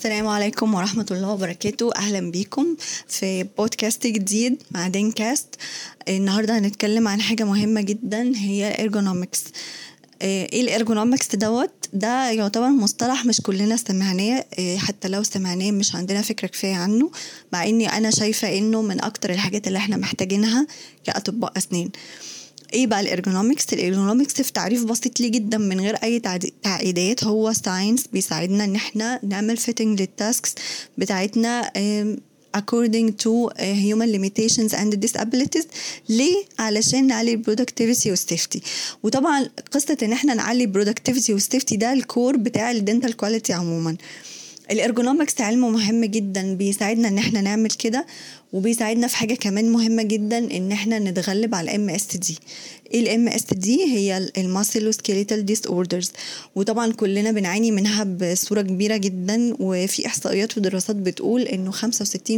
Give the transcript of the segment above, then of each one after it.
السلام عليكم ورحمة الله وبركاته أهلا بيكم في بودكاست جديد مع دين كاست النهاردة هنتكلم عن حاجة مهمة جدا هي الإرجونومكس ايه الارجونومكس دوت ده يعتبر مصطلح مش كلنا سمعناه إيه حتى لو سمعناه مش عندنا فكره كفايه عنه مع اني انا شايفه انه من اكتر الحاجات اللي احنا محتاجينها كاطباء اسنان ايه بقى الارجونومكس الارجونومكس في تعريف بسيط ليه جدا من غير اي تعقيدات هو ساينس بيساعدنا ان احنا نعمل فيتنج للتاسكس بتاعتنا according to human limitations and disabilities ليه؟ علشان نعلي البرودكتيفيتي والسيفتي وطبعا قصة ان احنا نعلي البرودكتيفيتي والسيفتي ده الكور بتاع الدنتال كواليتي عموما الارجونومكس علم مهم جدا بيساعدنا ان احنا نعمل كده وبيساعدنا في حاجه كمان مهمه جدا ان احنا نتغلب على الام اس دي ايه الام اس دي هي الماسيلو سكيليتال ديس اوردرز وطبعا كلنا بنعاني منها بصوره كبيره جدا وفي احصائيات ودراسات بتقول انه 65%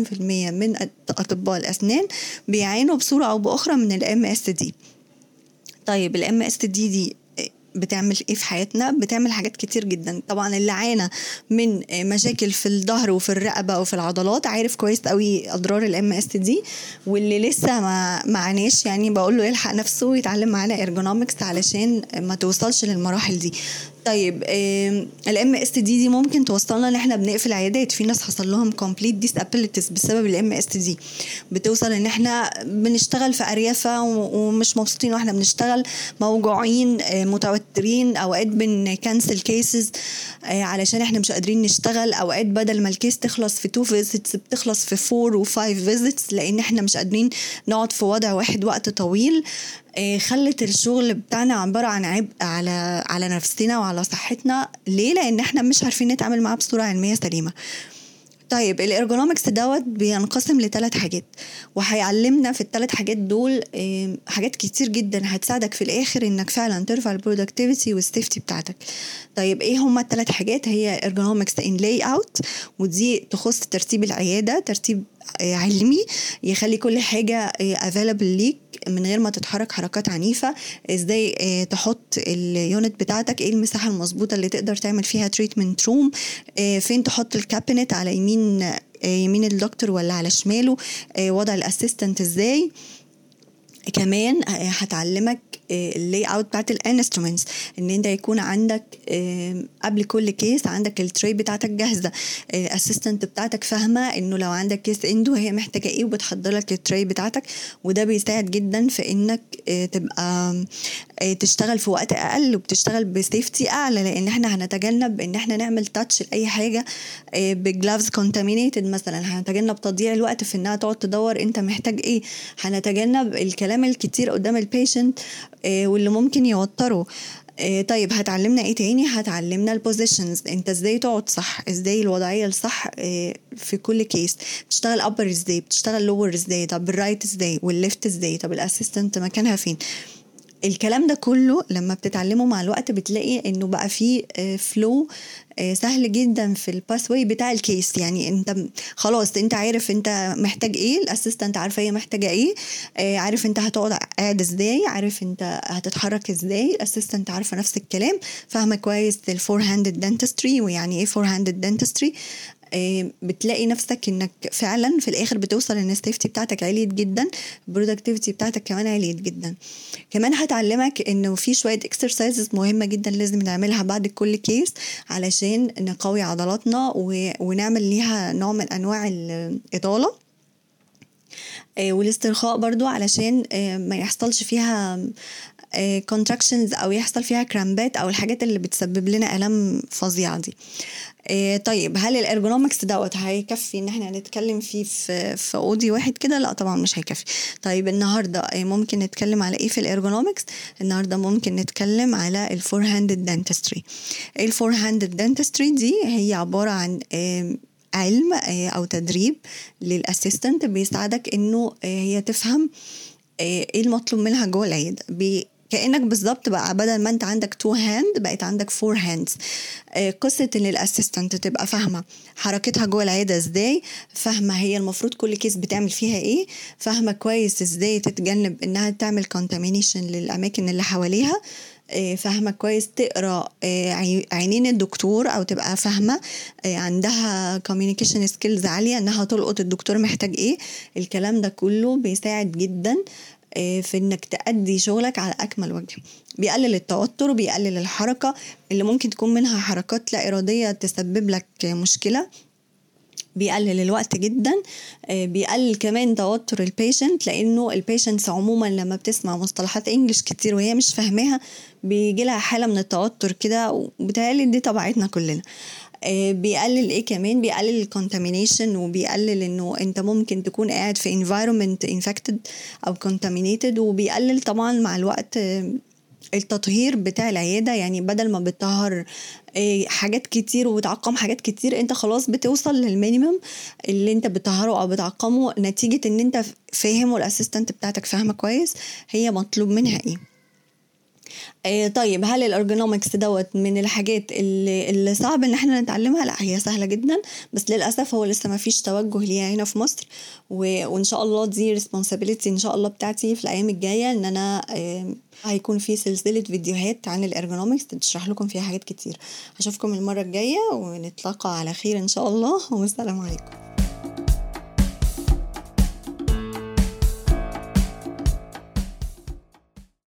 من اطباء الاسنان بيعانوا بصوره او باخرى من الام اس دي طيب الام اس دي دي بتعمل ايه في حياتنا بتعمل حاجات كتير جدا طبعا اللي عانى من مشاكل في الظهر وفي الرقبه وفي العضلات عارف كويس قوي اضرار الام اس دي واللي لسه ما معناش يعني بقول له يلحق نفسه ويتعلم معانا ارجونومكس علشان ما توصلش للمراحل دي طيب الام اس دي دي ممكن توصلنا ان احنا بنقفل عيادات في ناس حصل لهم كومبليت ديسابيليتيز بسبب الام اس دي بتوصل ان احنا بنشتغل في اريافه ومش مبسوطين واحنا بنشتغل موجوعين متوترين اوقات بنكنسل كيسز علشان احنا مش قادرين نشتغل اوقات بدل ما الكيس تخلص في 2 فيزيتس بتخلص في 4 و5 فيزيتس لان احنا مش قادرين نقعد في وضع واحد وقت طويل خلت الشغل بتاعنا عبارة عن عبء على على نفسنا وعلى صحتنا ليه؟ لأن احنا مش عارفين نتعامل معاه بصورة علمية سليمة. طيب الارجونومكس دوت بينقسم لثلاث حاجات وهيعلمنا في الثلاث حاجات دول حاجات كتير جدا هتساعدك في الاخر انك فعلا ترفع البرودكتيفيتي والسيفتي بتاعتك طيب ايه هما الثلاث حاجات هي ارجونومكس ان لاي اوت ودي تخص ترتيب العياده ترتيب علمي يخلي كل حاجه افيلابل ليك من غير ما تتحرك حركات عنيفه ازاي تحط اليونت بتاعتك ايه المساحه المظبوطه اللي تقدر تعمل فيها تريتمنت روم فين تحط الكابينت على يمين يمين الدكتور ولا على شماله وضع الاسيستنت ازاي كمان هتعلمك اللاي اوت بتاعت الانسترومنتس ان انت يكون عندك قبل كل كيس عندك التري بتاعتك جاهزه الاسيستنت بتاعتك فاهمه انه لو عندك كيس اندو هي محتاجه ايه وبتحضر لك التري بتاعتك وده بيساعد جدا في انك تبقى تشتغل في وقت اقل وبتشتغل بسيفتي اعلى لان احنا هنتجنب ان احنا نعمل تاتش لاي حاجه بجلافز كونتامينيتد مثلا هنتجنب تضييع الوقت في انها تقعد تدور انت محتاج ايه هنتجنب الكلام الكتير قدام البيشنت واللي ممكن يوتره طيب هتعلمنا ايه تاني هتعلمنا البوزيشنز انت ازاي تقعد صح ازاي الوضعيه الصح في كل كيس بتشتغل ابر ازاي بتشتغل لور ازاي طب الرايت ازاي والليفت ازاي طب الاسيستنت مكانها فين الكلام ده كله لما بتتعلمه مع الوقت بتلاقي انه بقى فيه فلو سهل جدا في الباسوي بتاع الكيس يعني انت خلاص انت عارف انت محتاج ايه الاسيستنت عارفه هي محتاجه ايه عارف انت هتقعد قاعد ازاي عارف انت هتتحرك ازاي الاسيستنت عارفه نفس الكلام فاهمه كويس الفور هاندد دنتستري ويعني ايه فور هاندد دنتستري بتلاقي نفسك انك فعلا في الاخر بتوصل ان السيفتي بتاعتك عليت جدا البرودكتيفيتي بتاعتك كمان عليت جدا كمان هتعلمك انه في شويه اكسرسايزز مهمه جدا لازم نعملها بعد كل كيس علشان نقوي عضلاتنا ونعمل ليها نوع من انواع الاطاله والاسترخاء برضو علشان ما يحصلش فيها كونتراكشنز او يحصل فيها كرامبات او الحاجات اللي بتسبب لنا الام فظيعه دي طيب هل الارجونومكس دوت هيكفي ان احنا نتكلم فيه في في اودي واحد كده لا طبعا مش هيكفي طيب النهارده ممكن نتكلم على ايه في الارجونومكس النهارده ممكن نتكلم على الفور هاندد دنتستري الفور هاندد دنتستري دي هي عباره عن علم او تدريب للاسيستنت بيساعدك انه هي تفهم ايه المطلوب منها جوه العياده كانك بالظبط بقى بدل ما انت عندك تو هاند بقت عندك فور هاندز قصه ان الاسيستنت تبقى فاهمه حركتها جوه العياده ازاي فاهمه هي المفروض كل كيس بتعمل فيها ايه فاهمه كويس ازاي تتجنب انها تعمل كونتامينيشن للاماكن اللي حواليها آه، فاهمة كويس تقرا آه، عي- عينين الدكتور او تبقى فاهمة آه، عندها communication skills عالية انها تلقط الدكتور محتاج ايه الكلام ده كله بيساعد جدا آه، في انك تأدي شغلك على اكمل وجه بيقلل التوتر وبيقلل الحركة اللي ممكن تكون منها حركات لا ارادية تسبب لك مشكلة بيقلل الوقت جدا آه، بيقلل كمان توتر البيشنت لانه البيشنتس عموما لما بتسمع مصطلحات انجلش كتير وهي مش فاهماها بيجي لها حاله من التوتر كده وبالتالي دي طبيعتنا كلنا آه، بيقلل ايه كمان بيقلل الكونتامينيشن وبيقلل انه انت ممكن تكون قاعد في environment infected او contaminated وبيقلل طبعا مع الوقت آه، التطهير بتاع العيادة يعني بدل ما بتطهر آه، حاجات كتير وبتعقم حاجات كتير انت خلاص بتوصل للمينيمم اللي انت بتطهره او بتعقمه نتيجة ان انت فاهم والاسيستنت بتاعتك فاهمة كويس هي مطلوب منها ايه آه، طيب هل الارجونومكس دوت من الحاجات اللي, اللي صعب ان احنا نتعلمها لا هي سهله جدا بس للاسف هو لسه ما فيش توجه ليها هنا في مصر و... وان شاء الله دي ريسبونسابيلتي ان شاء الله بتاعتي في الايام الجايه ان انا آه، هيكون في سلسله فيديوهات عن الارجونومكس تشرح لكم فيها حاجات كتير اشوفكم المره الجايه ونتلاقى على خير ان شاء الله والسلام عليكم